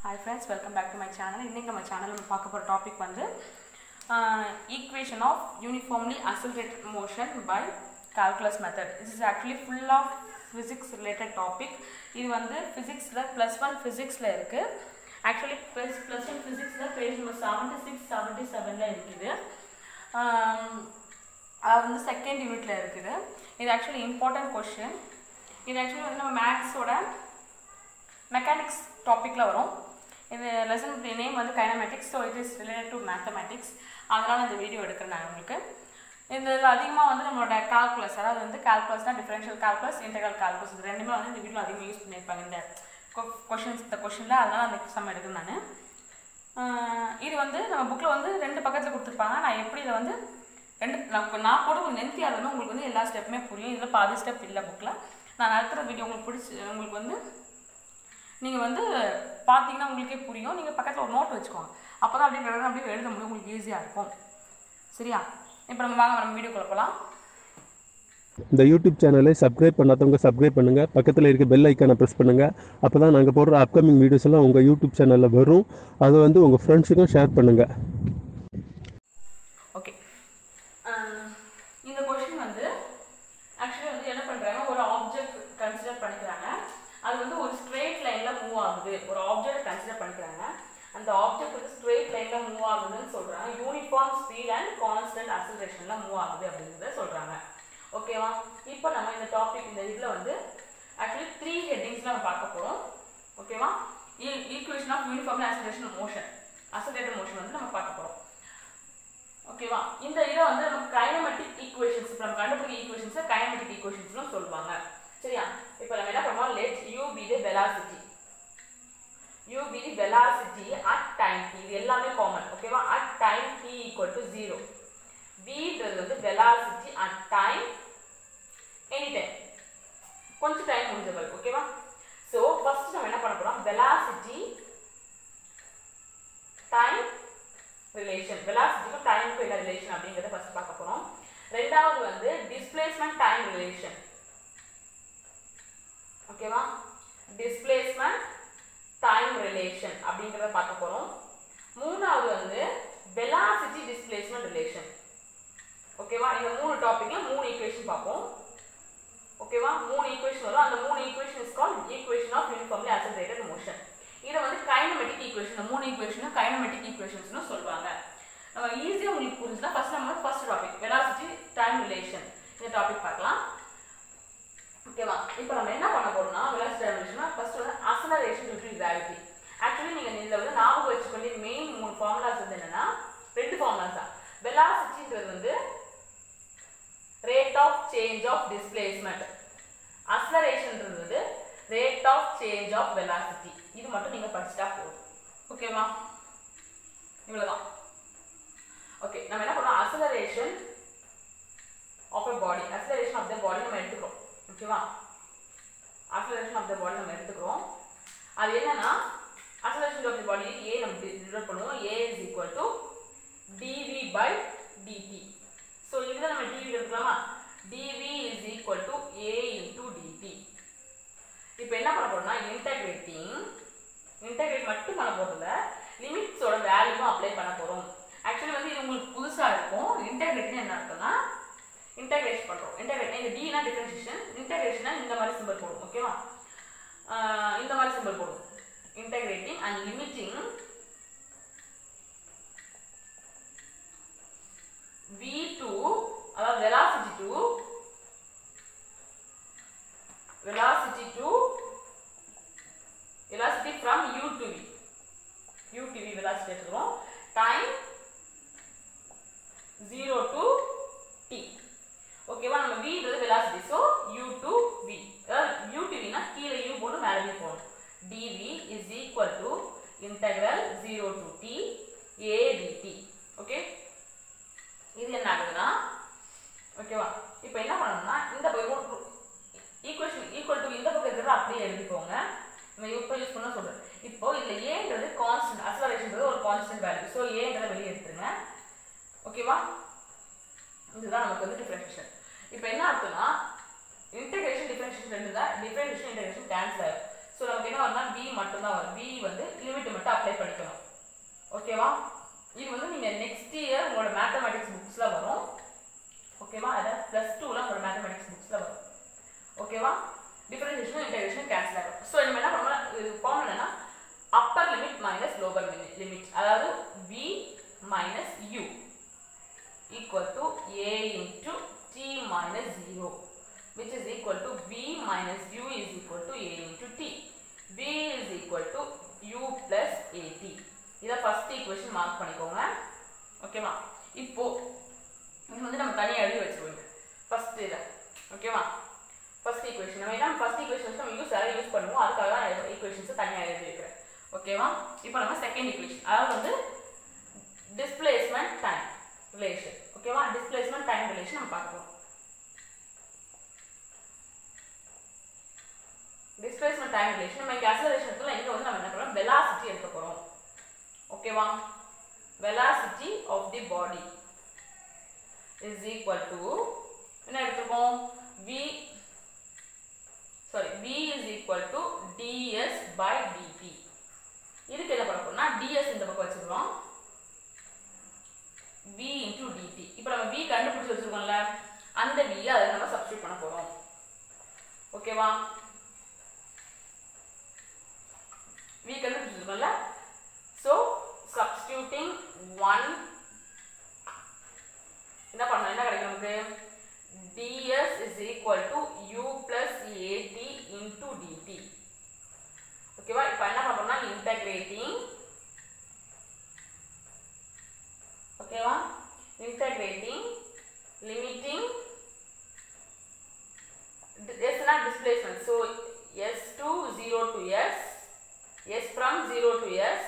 Hi friends welcome back to my channel இன்றைக்கி நம்ம channel நம்ம பார்க்க போகிற டாபிக் வந்து equation of uniformly accelerated motion by calculus method this is actually full of physics related topic இது வந்து ஃபிசிக்ஸில் ப்ளஸ் ஒன் ஃபிசிக்ஸில் இருக்குது ஆக்சுவலி ப்ளஸ் ப்ளஸ் ஒன் ஃபிசிக்ஸில் page number seventy six seventy செவனில் இருக்குது ஆம், அது வந்து செகண்ட் யூனிட்ல இருக்குது இது ஆக்சுவலி இம்பார்ட்டன்ட் கொஷின் இது ஆக்சுவலி வந்து நம்ம மேக்ஸோட மெக்கானிக்ஸ் டாப்பிக்கில் வரும் இது லெசன் நேம் வந்து kinematics so it is related to mathematics அதனால் இந்த வீடியோ எடுக்கிறேன் நான் உங்களுக்கு இதில் அதிகமாக வந்து நம்மளோட கால்குலஸ் அதாவது வந்து கால்குலஸ்னால் டிஃபரன்ஷியல் கால்குலஸ் இன்டெகிரல் கால்குலஸ் இது ரெண்டுமே வந்து இந்த வீடியோ அதிகமாக யூஸ் பண்ணியிருப்பாங்க இந்த கொஷின்ஸ் இந்த கொஷினில் அதனால் அந்த சம் எடுக்கிறேன் நான் ஆஹ் இது வந்து நம்ம புக்கில் வந்து ரெண்டு பக்கத்தில் கொடுத்துருப்பாங்க நான் எப்படி இதை வந்து ரெண்டு நான் நான் கூட கொஞ்சம் லென்த்தியாக இருந்தாலும் உங்களுக்கு வந்து எல்லா ஸ்டெப்புமே புரியும் இதில் பாதி ஸ்டெப் இல்லை புக்கில் நான் நடத்துகிற வீடியோ உங்களுக்கு பிடிச்சி உங்களுக்கு வந்து நீங்கள் வந்து பார்த்தீங்கன்னா உங்களுக்கே புரியும் நீங்கள் பக்கத்தில் ஒரு நோட் வச்சுக்கோங்க அப்போ தான் அப்படியே கடகடன்னு அப்படியே எழுத முடியும் உங்களுக்கு ஈஸியாக இருக்கும் சரியா இப்போ நம்ம வாங்க நம்ம வீடியோக்குள்ள போகலாம் இந்த யூடியூப் சேனலை சப்ஸ்கிரைப் பண்ணாதவங்க சப்ஸ்கிரைப் பண்ணுங்கள் பக்கத்தில் இருக்க பெல் ஐக்கானை ப்ரெஸ் பண்ணுங்கள் அப்போ தான் நாங்கள் போடுற அப்கமிங் வீடியோஸ் எல்லாம் உங்கள் யூடியூப் சேனலில் வரும் அதை வந்து உங்கள் ஃப்ரெண்ட்ஸுக்கும் ஷேர் பண்ணுங்கள் ஓகே இந்த கொஷின் வந்து ஆக்சுவலி வந்து என்ன பண்ணுறாங்க ஒரு ஆப்ஜெக்ட் கன்சிடர் பண்ணிக்கிறாங்க அது வந்து ஒரு ஸ்ட்ரெயிட் லைனில் மூவ் ஆகுது ஒரு ஆப்ஜெக்ட் கன்சிடர் பண்ணிக்கிறாங்க அந்த ஆப்ஜெக்ட் வந்து ஸ்ட்ரெயிட் லைனில் மூவ் ஆகுதுன்னு சொல்கிறாங்க யூனிஃபார்ம் ஸ்பீட் அண்ட் கான்ஸ்டன்ட் அசலரேஷனில் மூவ் ஆகுது அப்படிங்கிறத சொல்கிறாங்க ஓகேவா இப்போ நம்ம இந்த டாபிக் இந்த இதில் வந்து ஆக்சுவலி த்ரீ ஹெட்டிங்ஸ் நம்ம பார்க்க போகிறோம் ஓகேவா equation of uniform acceleration motion accelerated motion வந்து நம்ம பார்க்க போகிறோம் ஓகேவா இந்த இதை வந்து நம்ம கைனமெட்டிக் ஈக்குவேஷன்ஸ் இப்போ நம்ம கண்டுபிடிக்க ஈக்குவேஷன்ஸை கைனமெட்டிக் ஈக்குவேஷன்ஸ்னு சொல்லுவாங்க சரியா இப்போ நம்ம என்ன பண்ணுவோம் let u be the velocity u be the velocity at time t இது எல்லாமே காமன் ஓகேவா at time t equal to zero வின்றது வந்து velocity at time any time கொஞ்சம் டைம் முடிஞ்ச பிறகு ஓகேவா ஸோ ஃபர்ஸ்ட் நம்ம என்ன பண்ண போறோம் வெலாசிட்டி டைம் ரிலேஷன் வெலாசிட்டிக்கும் டைமுக்கும் என்ன ரிலேஷன் அப்படிங்கிறத ஃபர்ஸ்ட் பார்க்க போறோம் ரெண்டாவது வந்து டிஸ்பிளேஸ்மெண்ட் டைம் ரிலேஷன் ஓகேவா டிஸ்பிளேஸ்மெண்ட் டைம் ரிலேஷன் அப்படிங்கிறத பார்க்க போறோம் மூணாவது வந்து வெலாசிட்டி டிஸ்பிளேஸ்மெண்ட் ரிலேஷன் ஓகேவா இந்த மூணு டாபிக்ல மூணு ஈக்குவேஷன் பார்ப்போம் ஓகேவா மூணு ஈக்குவேஷன் வரும் அந்த மூணு equation is call equation of uniformly accelerated motion இதை வந்து கைனமெட்டிக் ஈக்குவேஷன் மூணு ஈக்குவேஷனும் கைனமெட்டிக் ஈக்குவேஷன்ஸ்னு சொல்லுவாங்க நம்ம ஈஸியாக உங்களுக்கு புரிஞ்சுன்னா ஃபர்ஸ்ட் நம்ம first topic velocity time relation இந்த டாபிக் பார்க்கலாம் ஓகேவா இப்போ நம்ம என்ன பண்ண போறோம்னா வெலாசிட்டி டைம் ரிலேஷன் ஃபர்ஸ்ட் வந்து acceleration due to gravity actually நீங்க இதில் வந்து ஞாபகம் வச்சுக்கொண்டு மெயின் மூணு ஃபார்முலாஸ் வந்து என்னன்னா ரெண்டு ஃபார்முலாஸ் தான் வெலாசிட்டின்றது வந்து rate of change of displacement அக்ஸலரேஷன்ன்றது வந்து rate of change of velocity இது மட்டும் நீங்க படிச்சுட்டா போதும் ஓகேவா இவ்வளவுதான் ஓகே நம்ம என்ன பண்ணோம் acceleration of a body acceleration of the body நம்ம எடுத்துக்கிறோம் ஓகேவா அக்ஸலரேஷன் ஆஃப் த பாடி நம்ம எடுத்துக்கிறோம் அது என்னன்னா அக்ஸலரேஷன் ஆஃப் த பாடி ஏ நம்ம டிவைட் பண்ணுவோம் a is equal to dv by dt so இதில் நம்ம டிவி எடுக்கலாமா dv is equal to a into dt இப்போ என்ன பண்ண போறோம்னா இன்டகிரேட்டிங் இன்டகிரேட் மட்டும் பண்ண போறதில்ல லிமிட்ஸோட வேல்யூவும் அப்ளை பண்ண போறோம் ஆக்சுவலி வந்து இது உங்களுக்கு புதுசா இருக்கும் இன்டகிரேட்னு என்ன அர்த்தம்னா இன்டகிரேஷன் பண்றோம் இன்டகிரேட் இந்த டினா டிஃபரன்ஷியேஷன் இன்டகிரேஷனா இந்த மாதிரி சிம்பிள் போடும் ஓகேவா இந்த மாதிரி சிம்பிள் போடும் இன்டகிரேட்டிங் அண்ட் லிமிட்டிங் v2 அதாவது velocity to velocity to velocity from u to v u to v velocity எடுத்துக்கிறோம் time 0 to t ஓகேவா நம்ம v ன்றது velocity so u to v அதாவது u to v னா கீழ u போட்டு மேல v போகணும் dv is equal to integral 0 to t a dt okay இது என்ன ஆகுதுன்னா ஓகேவா இப்போ என்ன பண்ணணும்னா இந்த ஈக்குவேஷன் ஈக்குவல் டு இந்த பக்கம் இருக்கிறத அப்படியே எழுதிக்கோங்க நம்ம இப்போ யூஸ் பண்ண சொல்றேன் இப்போ இதுல ஏங்கிறது கான்ஸ்டன்ட் அக்ஸலரேஷன்ன்றது ஒரு கான்ஸ்டன்ட் வேல்யூ ஸோ ஏங்கிறத வெளியே எடுத்துருங்க ஓகேவா இதுதான் நமக்கு வந்து டிஃபரன்ஷியேஷன் இப்போ என்ன அர்த்தம்னா இன்டகிரேஷன் டிஃபரன்ஷியேஷன் ரெண்டு தான் டிஃபரன்ஷியேஷன் இன்டகிரேஷன் கேன்சல் ஆகும் ஸோ நமக்கு என்ன வரும்னா b மட்டும் தான் வரும் b வந்து லிமிட் மட்டும் upper limit minus lower limit அதாவது v minus u equal to a into t minus 0 which is equal to v minus u is equal to a into t v is equal to u plus at இதை first equation mark பண்ணிக்கோங்க ஓகேவா இப்போ இது வந்து நம்ம தனியாக எழுதி வச்சுருவோம் ஃபர்ஸ்ட் இதை ஓகேவா ஃபர்ஸ்ட் ஈக்குவேஷன் நம்ம என்ன ஃபர்ஸ்ட் ஈக்குவேஷன்ஸ் நம்ம யூஸ் யாரும் யூஸ் பண்ணுவோம் அதுக்காக தான் ஈக்குவேஷன்ஸை தனியாக எழுதி வைக்கிறேன் ஓகேவா இப்போ நம்ம செகண்ட் ஈக்குவேஷன் அதாவது வந்து டிஸ்பிளேஸ்மெண்ட் டைம் ரிலேஷன் ஓகேவா டிஸ்பிளேஸ்மெண்ட் டைம் ரிலேஷன் நம்ம பார்க்க போறோம் டிஸ்பிளேஸ்மெண்ட் டைம் ரிலேஷன் நம்ம இங்கே அக்சலரேஷன் இடத்துல இங்கே வந்து நம்ம என்ன பண்ணுறோம் வெலாசிட்டி எடுக்க போகிறோம் ஓகேவா velocity of the body is equal to என்ன எடுத்துருக்கோம் v sorry v is equal to ds by dt இதுக்கு என்ன பண்ண போறோம்னா ds இந்த பக்கம் வச்சுக்கிறோம் v into dt இப்போ நம்ம v கண்டுபிடிச்சு வச்சிருக்கோம்ல அந்த v அதை நம்ம சப்ஸ்டியூட் பண்ண போறோம் ஓகேவா v கண்டுபிடிச்சு வச்சிருக்கோம்ல so substituting 1 என்ன பண்ணணும் என்ன கிடைக்கும் நமக்கு ds is equal to u plus at into dt ஓகேவா இப்போ என்ன பண்றோம்னா இன்டகிரேட்டிங் ஓகேவா இன்டகிரேட்டிங் லிமிட்டிங் s னா displacement so s to 0 to s s from 0 to s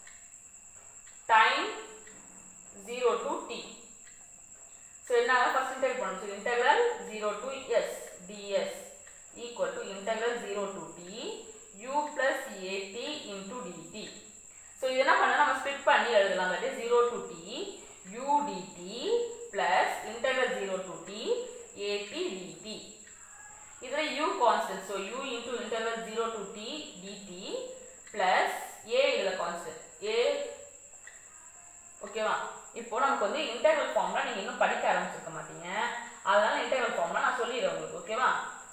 time 0 to t so என்ன first integral பண்ணணும் so integral 0 to s ds equal to integral 0 to t u plus at into dt so இது என்ன பண்ணா நம்ம split பண்ணி எழுதலாம் that is 0 to t u dt plus integral 0 to t at dt இதுல u constant so u into integral 0 to t dt plus a இதுல constant a ஓகேவா இப்போ நமக்கு வந்து இன்டெகிரல் ஃபார்ம்லாம் நீங்க இன்னும் படிக்க ஆரம்பிச்சிருக்க மாட்டீங்க அதனால இன்டெகிரல் ஃபார்ம்லாம் நான் சொல்லிடுறேன் உங்களுக்கு ஓகேவா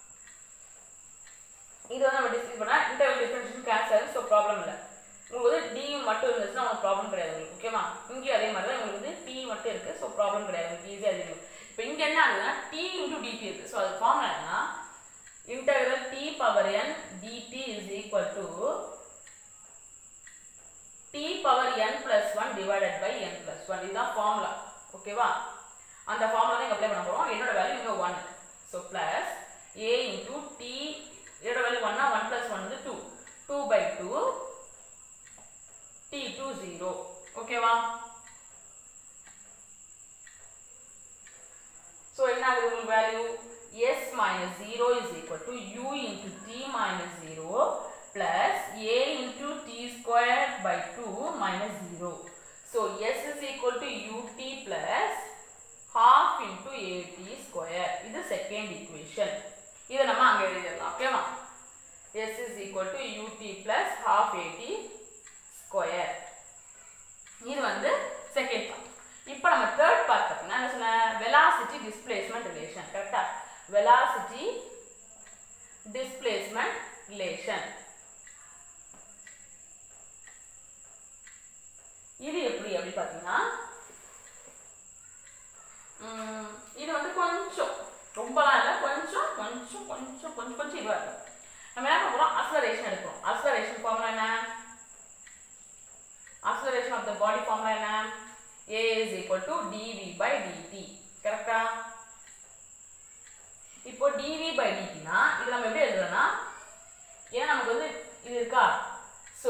இது வந்து நம்ம டிஸ்கஸ் பண்ணா இன்டெகிரல் டிஃபரன்ஷியேஷன் கேன்சல் ஆகும் ஸோ ப்ராப்ளம் இல்லை உங்களுக்கு வந்து டி மட்டும் இருந்துச்சுன்னா உங்களுக்கு ப்ராப்ளம் கிடையாது உங்களுக்கு ஓகேவா இங்கேயும் அதே மாதிரி தான் உங்களுக்கு வந்து டி மட்டும் இருக்கு ஸோ ப்ராப்ளம் கிடையாது உங்களுக்கு ஈஸியாக தெரியும் இப்போ இங்கே என்ன ஆகுதுன்னா டி இன்டூ டிடி இருக்கு ஸோ அது ஃபார்ம் என்னன்னா integral t power n dt is equal to t power n plus 1 divided by n plus 1 இதுதான் ஃபார்முலா ஓகேவா அந்த ஃபார்முலா தான் அப்ளை பண்ண போறோம் என்னோட வேல்யூ இங்க 1 so plus a into t என்னோட வேல்யூ 1 னா 1 plus 1 வந்து 2 2 by 2 t to 0 ஓகேவா so என்ன ஆகுது உங்களுக்கு value s minus 0 is equal to u into t minus 0 plus a into t square by 2 minus 0. So s is equal to ut plus half into at square. இது second equation. இதை நம்ம அங்க எழுதிடலாம் ஓகேவா s is equal to ut plus half at square. இது வந்து second part இப்போ நம்ம தேர்ட் பார்ட் பார்த்தீங்கன்னா என்ன சொன்ன வெலாசிட்டி டிஸ்பிளேஸ்மெண்ட் ரிலேஷன் கரெக்டா வெலாசிட்டி டிஸ்பிளேஸ்மெண்ட் ரிலேஷன் இது எப்படி அப்படி பார்த்தீங்கன்னா உம், இது வந்து கொஞ்சம் ரொம்பலாம் இல்லை கொஞ்சம் கொஞ்சம் கொஞ்சம் கொஞ்சம் கொஞ்சம் இதுவாக இருக்கும் நம்ம என்ன பண்ணுறோம் அக்ஸலரேஷன் எடுக்கிறோம் அக்ஸலரேஷன் ஃபார்முலா என்ன acceleration of the body formula என்ன a is equal to dv by dt கரெக்டா இப்போ dv by dt னா இது நம்ம எப்படி எழுதலாம்னா ஏன்னா நமக்கு வந்து இது இருக்கா சோ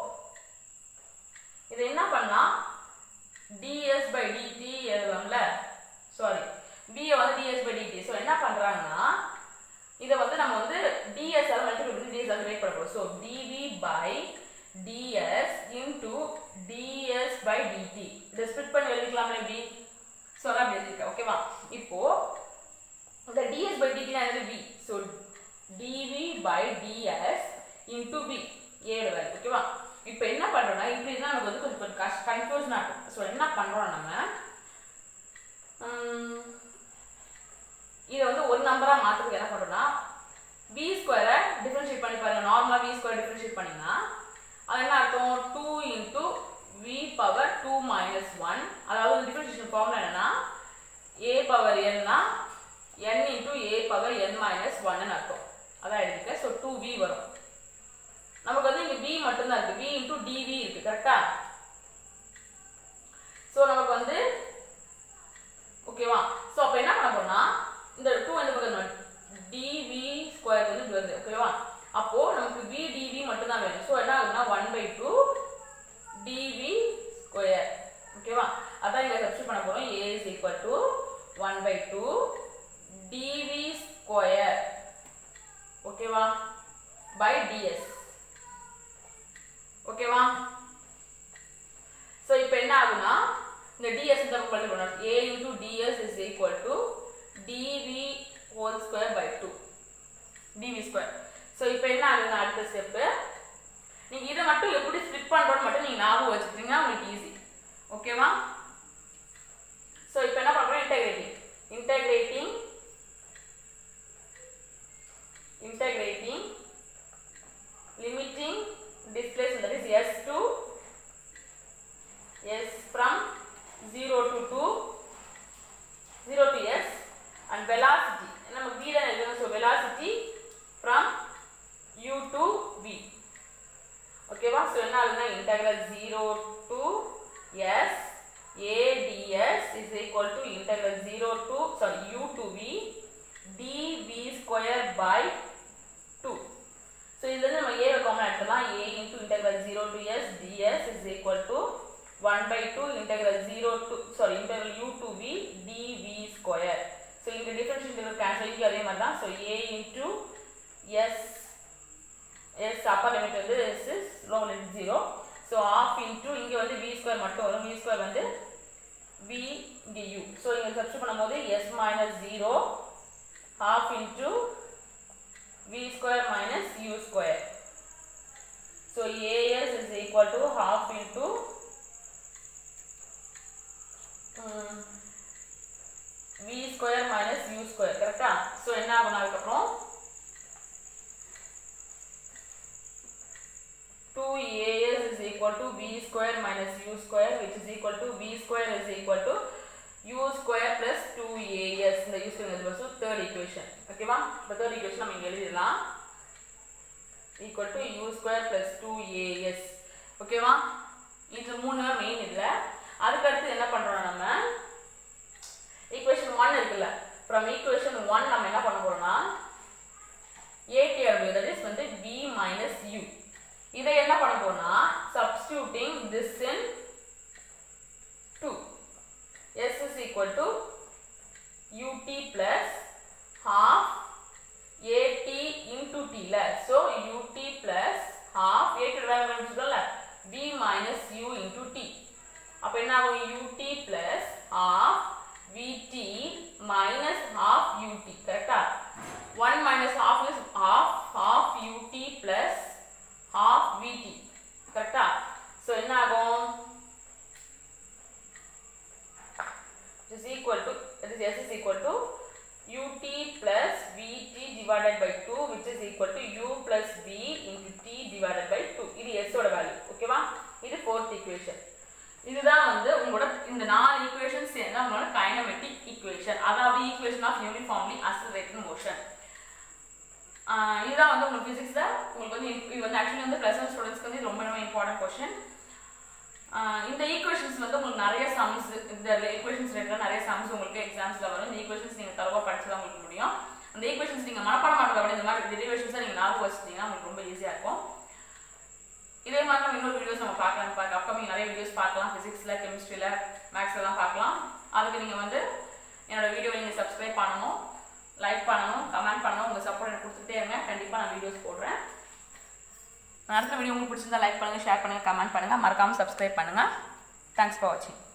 இது என்ன பண்ணலாம் ds by dt எழுதலாம்ல சாரி b வந்து ds by dt சோ என்ன பண்றாங்கன்னா இதை வந்து நம்ம வந்து ds ஆல மல்டிப்ளை பண்ணி ds ஆல டிவைட் பண்ண போறோம் so dv by ds into ds by dt இதை ஸ்ப்ளிட் பண்ணி எழுதிக்கலாமா எப்படி ஸோ அதான் அப்படி எழுதிருக்கேன் ஓகேவா இப்போ இந்த ds by dt னா என்னது v so dv by ds into v ஏழு வேல்யூ ஓகேவா இப்போ என்ன பண்றோம்னா இப்படி இருந்தால் நமக்கு வந்து கொஞ்சம் கொஞ்சம் கஷ்ட கன்ஃபியூஷனாக இருக்கும் ஸோ என்ன பண்றோம் நம்ம உம், இதை வந்து ஒரு நம்பராக மாற்றுறதுக்கு என்ன பண்ணுறோம்னா b ஸ்கொயரை டிஃபரன்ஷியேட் பண்ணி பாருங்க நார்மலாக b ஸ்கொயர் டிஃபரன்ஷியேட் பண்ணீங்கன்னா அது என்ன அர்த்தம் இன்டூ டிவி இருக்கு கரெக்டா ஸோ நமக்கு வந்து ஓகேவா ஸோ அப்போ என்ன பண்ண போறோம்னா இந்த டூ எந்த பக்கம் டிவி ஸ்கொயர் வந்து இப்படி வருது ஓகேவா அப்போ நமக்கு வி டிவி மட்டும் தான் வேணும் ஸோ என்ன ஆகுதுன்னா one by two dv square ஓகேவா அதான் இங்க சப்ஸ்டியூட் பண்ண போறோம் a is equal to one by two dv square ஓகேவா பை டிஎஸ் ஓகேவா ஸோ இப்போ என்ன ஆகுனா இந்த ds இந்த பக்கம் மல்டிப்ளை பண்ணணும் a into ds is equal to dv whole square by 2 dv square so இப்போ என்ன ஆகுதுன்னா அடுத்த ஸ்டெப்பு நீங்கள் இதை மட்டும் எப்படி ஸ்ப்ளிட் பண்ணுறோன்னு மட்டும் நீங்கள் ஞாபகம் வச்சுக்கிட்டீங்கன்னா உங்களுக்கு ஈஸி ஓகேவா ஸோ இப்போ என்ன பண்ணுறோம் integrating integrating integrating limiting displacement that is s to s from 0 to 2 0 to s and velocity நம்ம v தான் எழுதணும் so velocity from u to v ஓகேவா ஸோ என்ன ஆகுதுன்னா integral 0 to s a ds is equal to integral 0 to sorry u to v dv square by 2 so இதுலேருந்து நம்ம ஏவை common எடுத்துலாம் a into integral zero to s ds is equal to one by two integral zero to sorry integral u to v dv square so இங்கே differential integral cancel இங்கே அதே மாதிரி தான் so a into s s upper limit வந்து s is low limit zero so half into இங்கே வந்து v square மட்டும் வரும் வி ஸ்கொயர் வந்து வி இங்கே யூ ஸோ இங்கே சப்ஸ்ட் பண்ணும்போது s minus zero half into v square minus u square. So as is equal to half into um, v square minus u square கரெக்டா so என்ன ஆகும் அதுக்கப்புறம் two as is equal to v square minus u square which is equal to v square is equal to u square plus 2as இந்த u square is equal to third equation ஓகேவா இந்த third equation நம்ம இங்க எழுதிடலாம் equal to u square plus 2as ஓகேவா இது மூணு main இதுல அதுக்கு அடுத்து என்ன பண்றோம் நம்ம ஈக்குவேஷன் ஒன் இருக்குல்ல ஃப்ரம் ஈக்குவேஷன் ஒன் நம்ம என்ன பண்ண போறோம்னா ஏடிஆர்பியூ தட் இஸ் வந்து v மைனஸ் u இதை என்ன பண்ண போறோம்னா substituting this in 2 s is equal to ut plus half at into t ல so ut plus half at value சொல்றல v minus u into t அப்ப என்ன ஆகும் ut plus half vt minus half ut கரெக்டா 1 minus half is half half ut plus half vt கரெக்டா so என்ன ஆகும் is equal to that is s is equal to ut plus vt divided by 2 which is equal to u plus v into t divided by 2 இது s ஓட value ஓகேவா இது fourth equation இதுதான் வந்து உங்களோட இந்த நாலு ஈக்குவேஷன்ஸ் சேர்ந்து உங்களோட கைனமெட்டிக் ஈக்குவேஷன் அதாவது equation of uniformly accelerated motion இதுதான் வந்து உங்களுக்கு ஃபிசிக்ஸில் உங்களுக்கு வந்து இது வந்து ஆக்சுவலி வந்து ப்ளஸ் ஒன் ஸ்டூடெண்ட்ஸ்க்கு வந்து ரொம்ப ரொம்ப இம்பார்ட்டன்ட் கொஷின் இந்த ஈக்குவேஷன்ஸ் வந்து உங்களுக்கு நிறைய சம்ஸ் இந்த ஈக்குவேஷன்ஸ் ரிலேட்டட் நிறைய சம்ஸ் உங்களுக்கு எக்ஸாம்ஸ்ல வரும் இந்த ஈக்குவேஷன்ஸ் நீங்க தரவா படிச்சு தான் உங்களுக்கு முடியும் அந்த ஈக்குவேஷன்ஸ் நீங்க மனப்பாடம் பண்றத விட இந்த மாதிரி டெரிவேஷன்ஸை நீங்க ஞாபகம் வச்சிட்டீங்கன்னா உங்களுக்கு ரொம்ப ஈஸியா இருக்கும் இதே மாதிரி நம்ம இன்னொரு வீடியோஸ் நம்ம பார்க்கலாம் பார்க்க அப்கமிங் நிறைய வீடியோஸ் பார்க்கலாம் ஃபிசிக்ஸ்ல கெமிஸ்ட்ரியில மேக்ஸ் எல்லாம் பார்க்கலாம் அதுக்கு நீங்க வந்து என்னோட வீடியோவை நீங்க சப்ஸ்கிரைப் பண்ணணும் லைக் பண்ணணும் கமெண்ட் பண்ணணும் உங்க சப்போர்ட் எனக்கு கொடுத்துட்டே இருங்க கண்டிப்பா நான் வீடியோஸ் போடுறேன் அடுத்த வீடியோ உங்களுக்கு பிடிச்சிருந்தா லைக் பண்ணுங்க ஷேர் பண்ணுங்க கமெண்ட் பண்ணுங்க மறக்காம சப்ஸ்கிரைப் பண்ணுங்க தேங்க்ஸ் ஃபார் வாட்சிங்